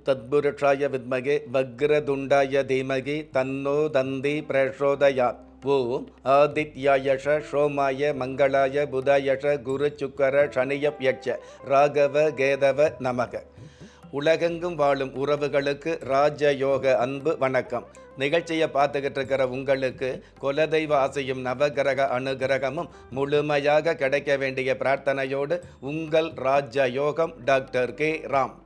தத்புருஷாய வித்மகே வக்ரதுண்டாய தீமகி தன்னோ தந்தி பிரசோதயாத் ஓம் ஆதித்யாயஷ சோமாய மங்களாய புதாயஷ குரு சுக்கர சனியப்யட்ச ராகவ கேதவ நமக உலகெங்கும் வாழும் உறவுகளுக்கு ராஜயோக அன்பு வணக்கம் நிகழ்ச்சியை பார்த்துக்கிட்டு இருக்கிற உங்களுக்கு குலதெய்வ ஆசையும் நவகிரக அனுகிரகமும் முழுமையாக கிடைக்க வேண்டிய பிரார்த்தனையோடு உங்கள் ராஜயோகம் டாக்டர் கே ராம்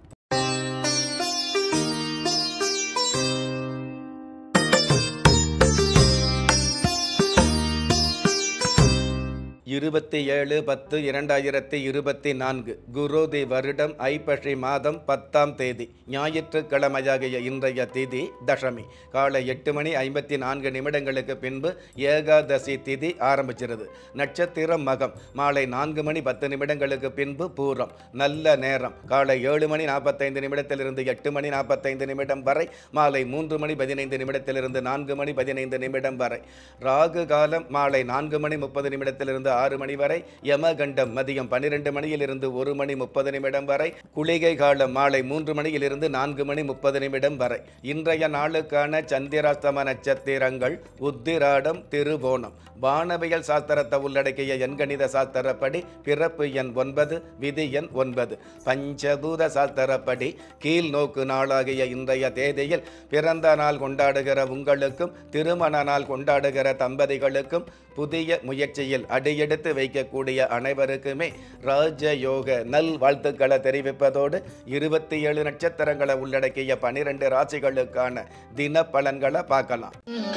இருபத்தி ஏழு பத்து இரண்டாயிரத்தி இருபத்தி நான்கு குருதி வருடம் ஐப்பசி மாதம் பத்தாம் தேதி ஞாயிற்றுக்கிழமையாகிய இன்றைய திதி தசமி காலை எட்டு மணி ஐம்பத்தி நான்கு நிமிடங்களுக்கு பின்பு ஏகாதசி திதி ஆரம்பிச்சிருது நட்சத்திரம் மகம் மாலை நான்கு மணி பத்து நிமிடங்களுக்கு பின்பு பூரம் நல்ல நேரம் காலை ஏழு மணி நாற்பத்தைந்து நிமிடத்திலிருந்து எட்டு மணி நாற்பத்தைந்து நிமிடம் வரை மாலை மூன்று மணி பதினைந்து நிமிடத்திலிருந்து நான்கு மணி பதினைந்து நிமிடம் வரை ராகு காலம் மாலை நான்கு மணி முப்பது நிமிடத்திலிருந்து ஆறு மணி வரை யமகண்டம் மதியம் பன்னிரெண்டு மணியிலிருந்து ஒரு மணி முப்பது நிமிடம் வரை குளிகை காலம் மாலை மூன்று மணியிலிருந்து நான்கு மணி முப்பது நிமிடம் வரை இன்றைய நாளுக்கான சந்திராஸ்தம நட்சத்திரங்கள் உத்திராடம் திருவோணம் வானவியல் சாஸ்திரத்தை உள்ளடக்கிய எண்கணித சாஸ்திரப்படி பிறப்பு எண் ஒன்பது விதி எண் ஒன்பது பஞ்சபூத சாஸ்திரப்படி கீழ் நோக்கு நாளாகிய இன்றைய தேதியில் பிறந்த நாள் கொண்டாடுகிற உங்களுக்கும் திருமண நாள் கொண்டாடுகிற தம்பதிகளுக்கும் புதிய முயற்சியில் அடியெடுத்து வைக்கக்கூடிய அனைவருக்குமே ராஜயோக நல் வாழ்த்துக்களை தெரிவிப்பதோடு இருபத்தி ஏழு நட்சத்திரங்களை உள்ளடக்கிய பனிரெண்டு ராசிகளுக்கான தின பலன்களை பார்க்கலாம்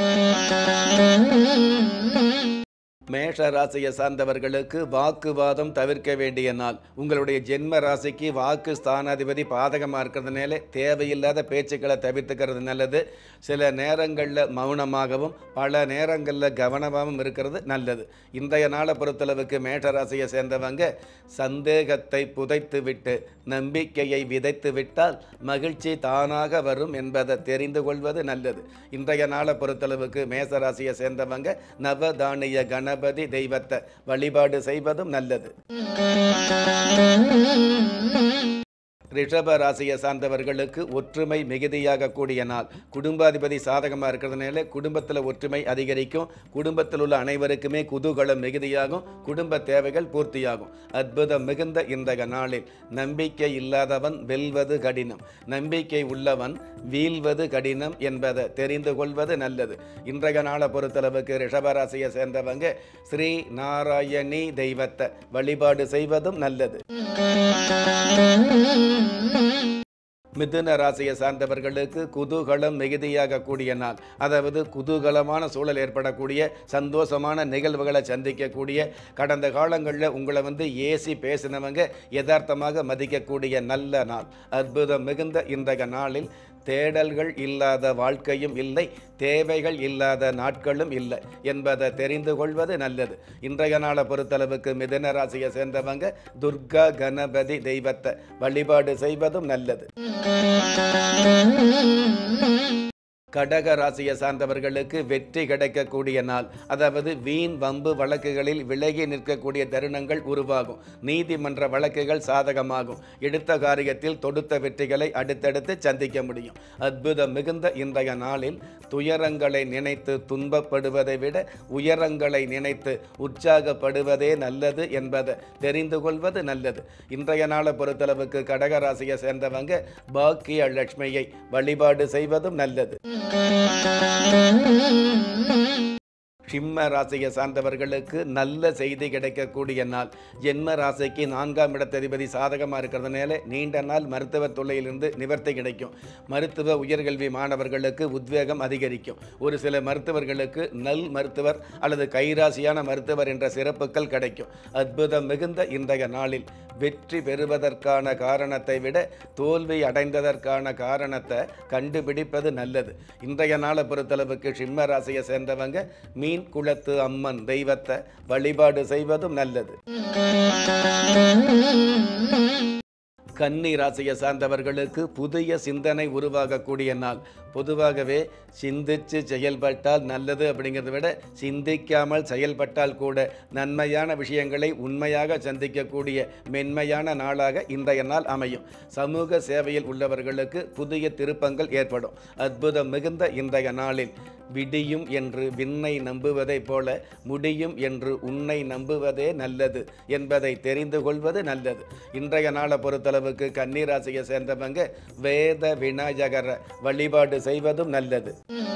மேஷ ராசியை சார்ந்தவர்களுக்கு வாக்குவாதம் தவிர்க்க வேண்டிய நாள் உங்களுடைய ஜென்ம ராசிக்கு வாக்கு ஸ்தானாதிபதி பாதகமாக இருக்கிறதுனால தேவையில்லாத பேச்சுக்களை தவிர்த்துக்கிறது நல்லது சில நேரங்களில் மௌனமாகவும் பல நேரங்களில் கவனமாகவும் இருக்கிறது நல்லது இன்றைய நாளை பொறுத்தளவுக்கு மேஷ ராசியை சேர்ந்தவங்க சந்தேகத்தை புதைத்து விட்டு நம்பிக்கையை விதைத்து விட்டால் மகிழ்ச்சி தானாக வரும் என்பதை தெரிந்து கொள்வது நல்லது இன்றைய நாளை பொறுத்தளவுக்கு மேச ராசியை சேர்ந்தவங்க நவதானிய கணபதி தெய்வத்தை வழிபாடு செய்வதும் நல்லது ரிஷப ராசியை சார்ந்தவர்களுக்கு ஒற்றுமை மிகுதியாக கூடிய நாள் குடும்பாதிபதி சாதகமாக இருக்கிறதுனால குடும்பத்தில் ஒற்றுமை அதிகரிக்கும் குடும்பத்தில் உள்ள அனைவருக்குமே குதூகலம் மிகுதியாகும் குடும்ப தேவைகள் பூர்த்தியாகும் அற்புதம் மிகுந்த இன்றைய நாளில் நம்பிக்கை இல்லாதவன் வெல்வது கடினம் நம்பிக்கை உள்ளவன் வீழ்வது கடினம் என்பதை தெரிந்து கொள்வது நல்லது இன்றைய நாளை பொறுத்தளவுக்கு ரிஷபராசியை சேர்ந்தவங்க ஸ்ரீ நாராயணி தெய்வத்தை வழிபாடு செய்வதும் நல்லது மிதுன ராசியை சார்ந்தவர்களுக்கு குதூகலம் மிகுதியாக கூடிய நாள் அதாவது குதூகலமான சூழல் ஏற்படக்கூடிய சந்தோஷமான நிகழ்வுகளை சந்திக்கக்கூடிய கடந்த காலங்களில் உங்களை வந்து ஏசி பேசினவங்க யதார்த்தமாக மதிக்கக்கூடிய நல்ல நாள் அற்புதம் மிகுந்த இன்றைய நாளில் தேடல்கள் இல்லாத வாழ்க்கையும் இல்லை தேவைகள் இல்லாத நாட்களும் இல்லை என்பதை தெரிந்து கொள்வது நல்லது இன்றைய நாளை பொறுத்தளவுக்கு மிதன ராசியை சேர்ந்தவங்க துர்கா கணபதி தெய்வத்தை வழிபாடு செய்வதும் நல்லது கடக ராசியை சார்ந்தவர்களுக்கு வெற்றி கிடைக்கக்கூடிய நாள் அதாவது வீண் வம்பு வழக்குகளில் விலகி நிற்கக்கூடிய தருணங்கள் உருவாகும் நீதிமன்ற வழக்குகள் சாதகமாகும் எடுத்த காரியத்தில் தொடுத்த வெற்றிகளை அடுத்தடுத்து சந்திக்க முடியும் அற்புதம் மிகுந்த இன்றைய நாளில் துயரங்களை நினைத்து துன்பப்படுவதை விட உயரங்களை நினைத்து உற்சாகப்படுவதே நல்லது என்பதை தெரிந்து கொள்வது நல்லது இன்றைய நாளை பொறுத்தளவுக்கு கடக ராசியை சேர்ந்தவங்க பாக்கிய லட்சுமியை வழிபாடு செய்வதும் நல்லது சிம்ம ராசியை சார்ந்தவர்களுக்கு நல்ல செய்தி கிடைக்கக்கூடிய நாள் ஜென்ம ராசிக்கு நான்காம் இடத்ததிபதி சாதகமாக இருக்கிறதுனால நீண்ட நாள் மருத்துவ தொல்லையிலிருந்து நிவர்த்தி கிடைக்கும் மருத்துவ உயர்கல்வி மாணவர்களுக்கு உத்வேகம் அதிகரிக்கும் ஒரு சில மருத்துவர்களுக்கு நல் மருத்துவர் அல்லது கைராசியான மருத்துவர் என்ற சிறப்புகள் கிடைக்கும் அற்புதம் மிகுந்த இன்றைய நாளில் வெற்றி பெறுவதற்கான காரணத்தை விட தோல்வி அடைந்ததற்கான காரணத்தை கண்டுபிடிப்பது நல்லது இன்றைய நாளை பொறுத்தளவுக்கு சிம்ம ராசியை சேர்ந்தவங்க மீன் குளத்து அம்மன் தெய்வத்தை வழிபாடு செய்வதும் நல்லது கன்னி ராசியை சார்ந்தவர்களுக்கு புதிய சிந்தனை உருவாகக்கூடிய நாள் பொதுவாகவே சிந்திச்சு செயல்பட்டால் நல்லது அப்படிங்கிறத விட சிந்திக்காமல் செயல்பட்டால் கூட நன்மையான விஷயங்களை உண்மையாக சந்திக்கக்கூடிய மென்மையான நாளாக இன்றைய நாள் அமையும் சமூக சேவையில் உள்ளவர்களுக்கு புதிய திருப்பங்கள் ஏற்படும் அற்புதம் மிகுந்த இன்றைய நாளில் விடியும் என்று விண்ணை நம்புவதைப் போல முடியும் என்று உன்னை நம்புவதே நல்லது என்பதை தெரிந்து கொள்வது நல்லது இன்றைய நாளை பொறுத்தளவுக்கு கன்னிராசியை சேர்ந்தவங்க வேத விநாயகர வழிபாடு செய்வதும் நல்லது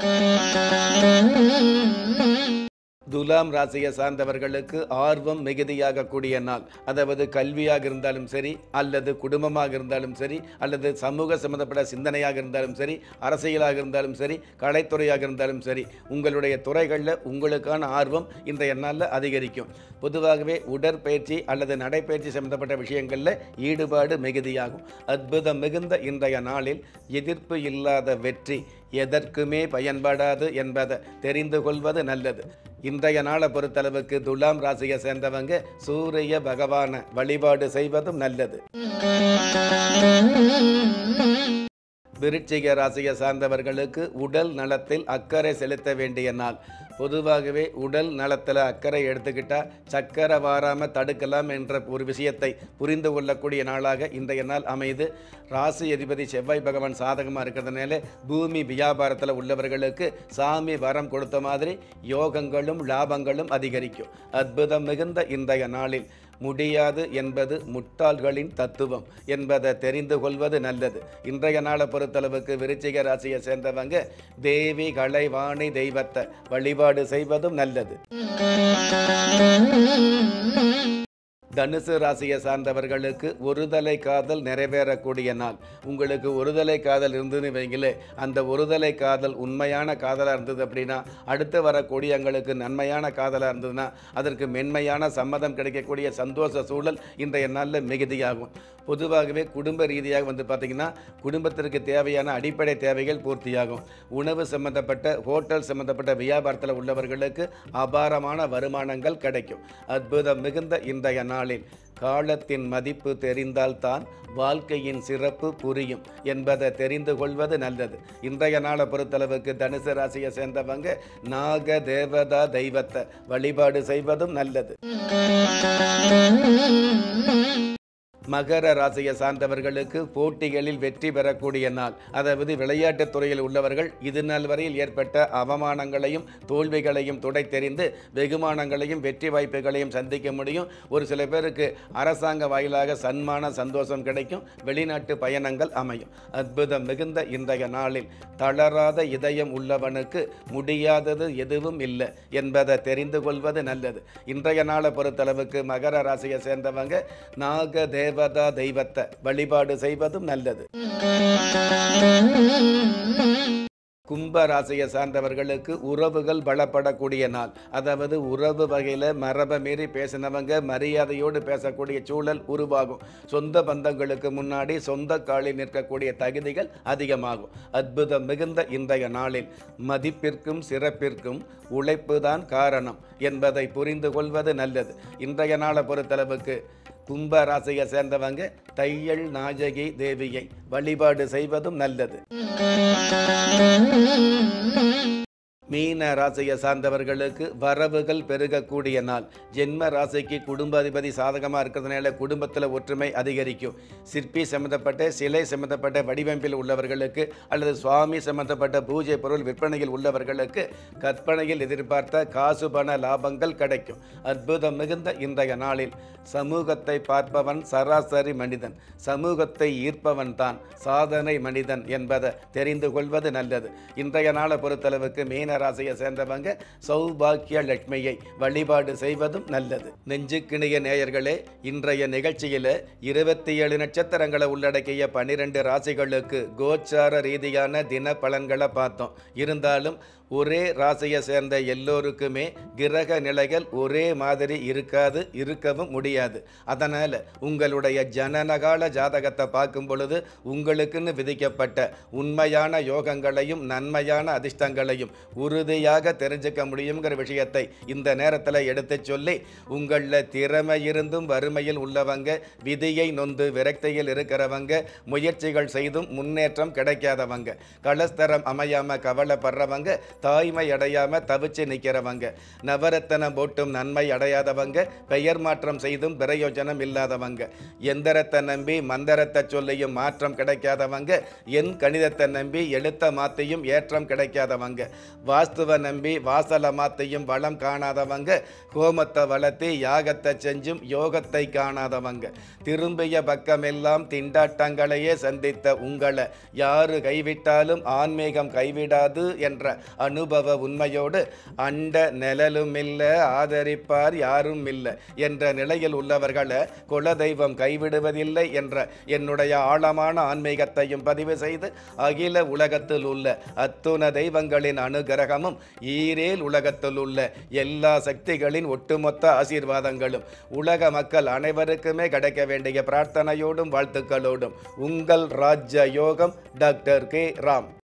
துலாம் ராசியை சார்ந்தவர்களுக்கு ஆர்வம் மிகுதியாக கூடிய நாள் அதாவது கல்வியாக இருந்தாலும் சரி அல்லது குடும்பமாக இருந்தாலும் சரி அல்லது சமூக சம்பந்தப்பட்ட சிந்தனையாக இருந்தாலும் சரி அரசியலாக இருந்தாலும் சரி கலைத்துறையாக இருந்தாலும் சரி உங்களுடைய துறைகளில் உங்களுக்கான ஆர்வம் இன்றைய நாளில் அதிகரிக்கும் பொதுவாகவே உடற்பயிற்சி அல்லது நடைப்பயிற்சி சம்பந்தப்பட்ட விஷயங்களில் ஈடுபாடு மிகுதியாகும் அற்புதம் மிகுந்த இன்றைய நாளில் எதிர்ப்பு இல்லாத வெற்றி எதற்குமே பயன்படாது என்பதை தெரிந்து கொள்வது நல்லது இன்றைய நாளை பொறுத்தளவுக்கு துலாம் ராசியை சேர்ந்தவங்க சூரிய பகவானை வழிபாடு செய்வதும் நல்லது விருச்சிக ராசியை சார்ந்தவர்களுக்கு உடல் நலத்தில் அக்கறை செலுத்த வேண்டிய நாள் பொதுவாகவே உடல் நலத்தில் அக்கறை எடுத்துக்கிட்டால் சக்கரை வாராமல் தடுக்கலாம் என்ற ஒரு விஷயத்தை புரிந்து கொள்ளக்கூடிய நாளாக இன்றைய நாள் அமைது ராசி அதிபதி செவ்வாய் பகவான் சாதகமாக இருக்கிறதுனால பூமி வியாபாரத்தில் உள்ளவர்களுக்கு சாமி வரம் கொடுத்த மாதிரி யோகங்களும் லாபங்களும் அதிகரிக்கும் அற்புதம் மிகுந்த இன்றைய நாளில் முடியாது என்பது முட்டாள்களின் தத்துவம் என்பதை தெரிந்து கொள்வது நல்லது இன்றைய நாளை பொறுத்தளவுக்கு விருச்சிக ராசியை சேர்ந்தவங்க தேவி கலைவாணி தெய்வத்தை வழிபாடு செய்வதும் நல்லது தனுசு ராசியை சார்ந்தவர்களுக்கு ஒருதலை காதல் நிறைவேறக்கூடிய நாள் உங்களுக்கு ஒருதலை காதல் இருந்ததுன்னு வைங்களே அந்த ஒருதலை காதல் உண்மையான காதலாக இருந்தது அப்படின்னா அடுத்து வரக்கூடிய எங்களுக்கு நன்மையான காதலாக இருந்ததுன்னா அதற்கு மென்மையான சம்மதம் கிடைக்கக்கூடிய சந்தோஷ சூழல் இன்றைய நாளில் மிகுதியாகும் பொதுவாகவே குடும்ப ரீதியாக வந்து பார்த்திங்கன்னா குடும்பத்திற்கு தேவையான அடிப்படை தேவைகள் பூர்த்தியாகும் உணவு சம்பந்தப்பட்ட ஹோட்டல் சம்பந்தப்பட்ட வியாபாரத்தில் உள்ளவர்களுக்கு அபாரமான வருமானங்கள் கிடைக்கும் அற்புதம் மிகுந்த இன்றைய நாளில் காலத்தின் மதிப்பு தெரிந்தால்தான் வாழ்க்கையின் சிறப்பு புரியும் என்பதை தெரிந்து கொள்வது நல்லது இன்றைய நாளை பொறுத்தளவுக்கு தனுசு ராசியை சேர்ந்தவங்க நாக தேவதா தெய்வத்தை வழிபாடு செய்வதும் நல்லது மகர ராசியை சார்ந்தவர்களுக்கு போட்டிகளில் வெற்றி பெறக்கூடிய நாள் அதாவது விளையாட்டுத் துறையில் உள்ளவர்கள் இது நாள் வரையில் ஏற்பட்ட அவமானங்களையும் தோல்விகளையும் துடைத்தெறிந்து வெகுமானங்களையும் வெற்றி வாய்ப்புகளையும் சந்திக்க முடியும் ஒரு சில பேருக்கு அரசாங்க வாயிலாக சன்மான சந்தோஷம் கிடைக்கும் வெளிநாட்டு பயணங்கள் அமையும் அற்புதம் மிகுந்த இன்றைய நாளில் தளராத இதயம் உள்ளவனுக்கு முடியாதது எதுவும் இல்லை என்பதை தெரிந்து கொள்வது நல்லது இன்றைய நாளை பொறுத்தளவுக்கு மகர ராசியை சேர்ந்தவங்க நாக தேவதா தெய்வத்தை வழிபாடு செய்வதும் நல்லது கும்ப ராசியை சார்ந்தவர்களுக்கு உறவுகள் பலப்படக்கூடிய நாள் அதாவது உறவு வகையில் மரபை மீறி பேசினவங்க மரியாதையோடு பேசக்கூடிய சூழல் உருவாகும் சொந்த பந்தங்களுக்கு முன்னாடி சொந்த காலில் நிற்கக்கூடிய தகுதிகள் அதிகமாகும் அற்புதம் மிகுந்த இன்றைய நாளில் மதிப்பிற்கும் சிறப்பிற்கும் உழைப்புதான் காரணம் என்பதை புரிந்து கொள்வது நல்லது இன்றைய நாளை பொறுத்தளவுக்கு கும்ப ராசியை சேர்ந்தவங்க தையல் நாயகி தேவியை வழிபாடு செய்வதும் நல்லது மீன ராசியை சார்ந்தவர்களுக்கு வரவுகள் பெருகக்கூடிய நாள் ஜென்ம ராசிக்கு குடும்பாதிபதி சாதகமாக இருக்கிறதுனால குடும்பத்தில் ஒற்றுமை அதிகரிக்கும் சிற்பி சம்மந்தப்பட்ட சிலை சம்மந்தப்பட்ட வடிவமைப்பில் உள்ளவர்களுக்கு அல்லது சுவாமி சம்மந்தப்பட்ட பூஜை பொருள் விற்பனையில் உள்ளவர்களுக்கு கற்பனையில் எதிர்பார்த்த காசு பண லாபங்கள் கிடைக்கும் அற்புதம் மிகுந்த இன்றைய நாளில் சமூகத்தை பார்ப்பவன் சராசரி மனிதன் சமூகத்தை ஈர்ப்பவன் தான் சாதனை மனிதன் என்பதை தெரிந்து கொள்வது நல்லது இன்றைய நாளை பொறுத்தளவுக்கு மீன ராசியை சேர்ந்தவங்க சௌபாக்கிய லட்சுமியை வழிபாடு செய்வதும் நல்லது நெஞ்சுக்கிணிய நேயர்களே இன்றைய நிகழ்ச்சியில் இருபத்தி ஏழு நட்சத்திரங்களை உள்ளடக்கிய பன்னிரெண்டு ராசிகளுக்கு கோச்சார ரீதியான தின பலன்களை பார்த்தோம் இருந்தாலும் ஒரே ராசியை சேர்ந்த எல்லோருக்குமே கிரக நிலைகள் ஒரே மாதிரி இருக்காது இருக்கவும் முடியாது அதனால் உங்களுடைய ஜனனகால ஜாதகத்தை பார்க்கும் பொழுது உங்களுக்குன்னு விதிக்கப்பட்ட உண்மையான யோகங்களையும் நன்மையான அதிர்ஷ்டங்களையும் உறுதியாக தெரிஞ்சுக்க முடியுங்கிற விஷயத்தை இந்த நேரத்தில் எடுத்துச் சொல்லி உங்களில் திறமை இருந்தும் வறுமையில் உள்ளவங்க விதியை நொந்து விரக்தியில் இருக்கிறவங்க முயற்சிகள் செய்தும் முன்னேற்றம் கிடைக்காதவங்க கலஸ்தரம் அமையாம கவலைப்படுறவங்க தாய்மை அடையாம தவிச்சு நிற்கிறவங்க நவரத்தனம் போட்டும் நன்மை அடையாதவங்க பெயர் மாற்றம் செய்தும் பிரயோஜனம் இல்லாதவங்க எந்திரத்தை நம்பி மந்திரத்தை சொல்லியும் மாற்றம் கிடைக்காதவங்க என் கணிதத்தை நம்பி எழுத்த மாத்தியும் ஏற்றம் கிடைக்காதவங்க வாஸ்துவை நம்பி வாசலை மாத்தியும் வளம் காணாதவங்க ஹோமத்தை வளர்த்தி யாகத்தை செஞ்சும் யோகத்தை காணாதவங்க திரும்பிய பக்கமெல்லாம் திண்டாட்டங்களையே சந்தித்த உங்களை யாரு கைவிட்டாலும் ஆன்மீகம் கைவிடாது என்ற அனுபவ உண்மையோடு அண்ட நிழலும் இல்லை ஆதரிப்பார் யாரும் இல்லை என்ற நிலையில் உள்ளவர்களை குலதெய்வம் கைவிடுவதில்லை என்ற என்னுடைய ஆழமான ஆன்மீகத்தையும் பதிவு செய்து அகில உலகத்தில் உள்ள அத்துண தெய்வங்களின் அனுகிரகமும் ஈரேல் உலகத்தில் உள்ள எல்லா சக்திகளின் ஒட்டுமொத்த ஆசீர்வாதங்களும் உலக மக்கள் அனைவருக்குமே கிடைக்க வேண்டிய பிரார்த்தனையோடும் வாழ்த்துக்களோடும் உங்கள் ராஜ்ய யோகம் டாக்டர் கே ராம்